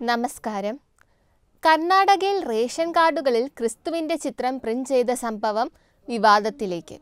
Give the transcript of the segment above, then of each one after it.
നമസ്കാരം കർണാടകയിൽ റേഷൻ കാർഡുകളിൽ ക്രിസ്തുവിൻ്റെ ചിത്രം പ്രിന്റ് ചെയ്ത സംഭവം വിവാദത്തിലേക്ക്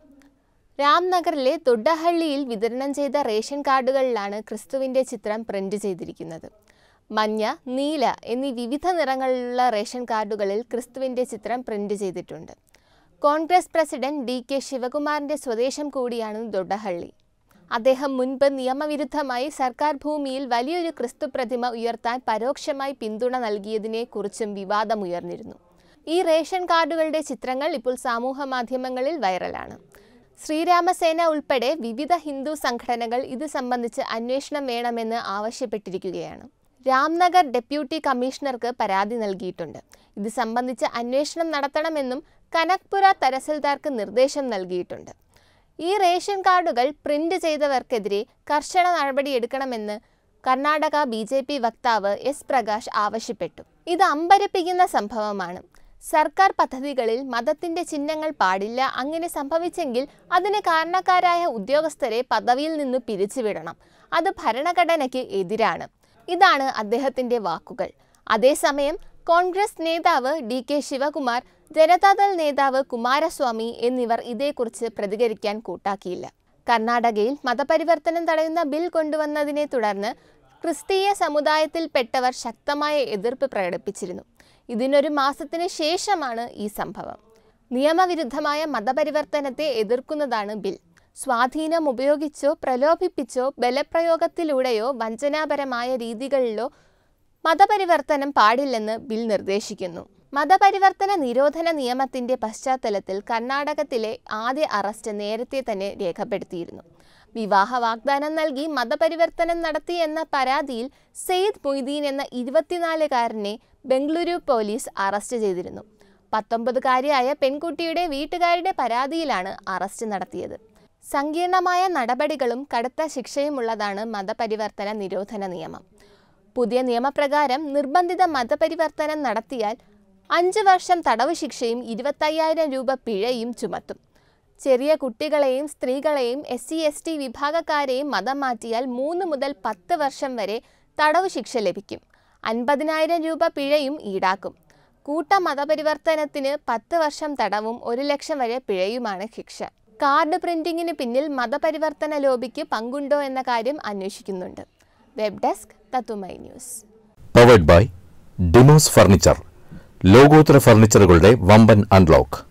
രാംനഗറിലെ ദൊഡ്ഡഹള്ളിയിൽ വിതരണം ചെയ്ത റേഷൻ കാർഡുകളിലാണ് ക്രിസ്തുവിൻ്റെ ചിത്രം പ്രിന്റ് ചെയ്തിരിക്കുന്നത് മഞ്ഞ നീല എന്നീ വിവിധ നിറങ്ങളിലുള്ള റേഷൻ കാർഡുകളിൽ ക്രിസ്തുവിൻ്റെ ചിത്രം പ്രിന്റ് ചെയ്തിട്ടുണ്ട് കോൺഗ്രസ് പ്രസിഡന്റ് ഡി കെ ശിവകുമാറിൻ്റെ സ്വദേശം കൂടിയാണ് ദൊഡ്ഡഹള്ളി അദ്ദേഹം മുൻപ് നിയമവിരുദ്ധമായി സർക്കാർ ഭൂമിയിൽ വലിയൊരു ക്രിസ്തു പ്രതിമ ഉയർത്താൻ പരോക്ഷമായി പിന്തുണ നൽകിയതിനെ കുറിച്ചും വിവാദമുയർന്നിരുന്നു ഈ റേഷൻ കാർഡുകളുടെ ചിത്രങ്ങൾ ഇപ്പോൾ സമൂഹ മാധ്യമങ്ങളിൽ വൈറലാണ് ശ്രീരാമസേന ഉൾപ്പെടെ വിവിധ ഹിന്ദു സംഘടനകൾ ഇത് സംബന്ധിച്ച് അന്വേഷണം വേണമെന്ന് ആവശ്യപ്പെട്ടിരിക്കുകയാണ് രാംനഗർ ഡെപ്യൂട്ടി കമ്മീഷണർക്ക് പരാതി നൽകിയിട്ടുണ്ട് ഇത് സംബന്ധിച്ച് അന്വേഷണം നടത്തണമെന്നും കനക്പുര തഹസിൽദാർക്ക് നിർദ്ദേശം നൽകിയിട്ടുണ്ട് ഈ റേഷൻ കാർഡുകൾ പ്രിന്റ് ചെയ്തവർക്കെതിരെ കർശന നടപടിയെടുക്കണമെന്ന് കർണാടക ബി ജെ പി വക്താവ് എസ് പ്രകാശ് ആവശ്യപ്പെട്ടു ഇത് അമ്പരപ്പിക്കുന്ന സംഭവമാണ് സർക്കാർ പദ്ധതികളിൽ മതത്തിന്റെ ചിഹ്നങ്ങൾ പാടില്ല അങ്ങനെ സംഭവിച്ചെങ്കിൽ അതിന് കാരണക്കാരായ ഉദ്യോഗസ്ഥരെ പദവിയിൽ നിന്ന് പിരിച്ചുവിടണം അത് ഭരണഘടനയ്ക്ക് എതിരാണ് ഇതാണ് അദ്ദേഹത്തിന്റെ വാക്കുകൾ അതേസമയം കോൺഗ്രസ് നേതാവ് ഡി കെ ശിവകുമാർ ജനതാദൾ നേതാവ് കുമാരസ്വാമി എന്നിവർ ഇതേക്കുറിച്ച് പ്രതികരിക്കാൻ കൂട്ടാക്കിയില്ല കർണാടകയിൽ മതപരിവർത്തനം തടയുന്ന ബിൽ കൊണ്ടുവന്നതിനെ തുടർന്ന് ക്രിസ്തീയ സമുദായത്തിൽപ്പെട്ടവർ ശക്തമായ എതിർപ്പ് പ്രകടിപ്പിച്ചിരുന്നു ഇതിനൊരു മാസത്തിന് ശേഷമാണ് ഈ സംഭവം നിയമവിരുദ്ധമായ മതപരിവർത്തനത്തെ എതിർക്കുന്നതാണ് ബിൽ സ്വാധീനം ഉപയോഗിച്ചോ പ്രലോഭിപ്പിച്ചോ ബലപ്രയോഗത്തിലൂടെയോ വഞ്ചനാപരമായ രീതികളിലോ മതപരിവർത്തനം പാടില്ലെന്ന് ബിൽ നിർദ്ദേശിക്കുന്നു മതപരിവർത്തന നിരോധന നിയമത്തിന്റെ പശ്ചാത്തലത്തിൽ കർണാടകത്തിലെ ആദ്യ അറസ്റ്റ് നേരത്തെ തന്നെ രേഖപ്പെടുത്തിയിരുന്നു വിവാഹ വാഗ്ദാനം നൽകി മതപരിവർത്തനം നടത്തി എന്ന പരാതിയിൽ സെയ്ദ് മൊയ്തീൻ എന്ന ഇരുപത്തിനാലുകാരനെ ബംഗളൂരു പോലീസ് അറസ്റ്റ് ചെയ്തിരുന്നു പത്തൊമ്പതുകാരിയായ പെൺകുട്ടിയുടെ വീട്ടുകാരുടെ പരാതിയിലാണ് അറസ്റ്റ് നടത്തിയത് സങ്കീർണമായ നടപടികളും കടുത്ത ശിക്ഷയുമുള്ളതാണ് മതപരിവർത്തന നിരോധന നിയമം പുതിയ നിയമപ്രകാരം നിർബന്ധിത മതപരിവർത്തനം നടത്തിയാൽ അഞ്ച് വർഷം തടവ് ശിക്ഷയും ഇരുപത്തയ്യായിരം രൂപ പിഴയും ചുമത്തും ചെറിയ കുട്ടികളെയും സ്ത്രീകളെയും എസ് സി എസ് ടി വിഭാഗക്കാരെയും മതം മാറ്റിയാൽ മൂന്ന് മുതൽ പത്ത് വർഷം വരെ തടവ് ശിക്ഷ ലഭിക്കും അൻപതിനായിരം രൂപ പിഴയും ഈടാക്കും കൂട്ട മതപരിവർത്തനത്തിന് പത്ത് വർഷം തടവും ഒരു ലക്ഷം വരെ പിഴയുമാണ് ശിക്ഷ കാർഡ് പ്രിന്റിങ്ങിന് പിന്നിൽ മതപരിവർത്തന ലോബിക്ക് പങ്കുണ്ടോ എന്ന കാര്യം അന്വേഷിക്കുന്നുണ്ട് വെബ് ഡെസ്ക് തത്തുമൈ ന്യൂസ് പവേഡ് ബൈ ഡിമോസ് ഫർണിച്ചർ ലോകോത്തര ഫർണിച്ചറുകളുടെ വമ്പൻ അൺലോക്ക്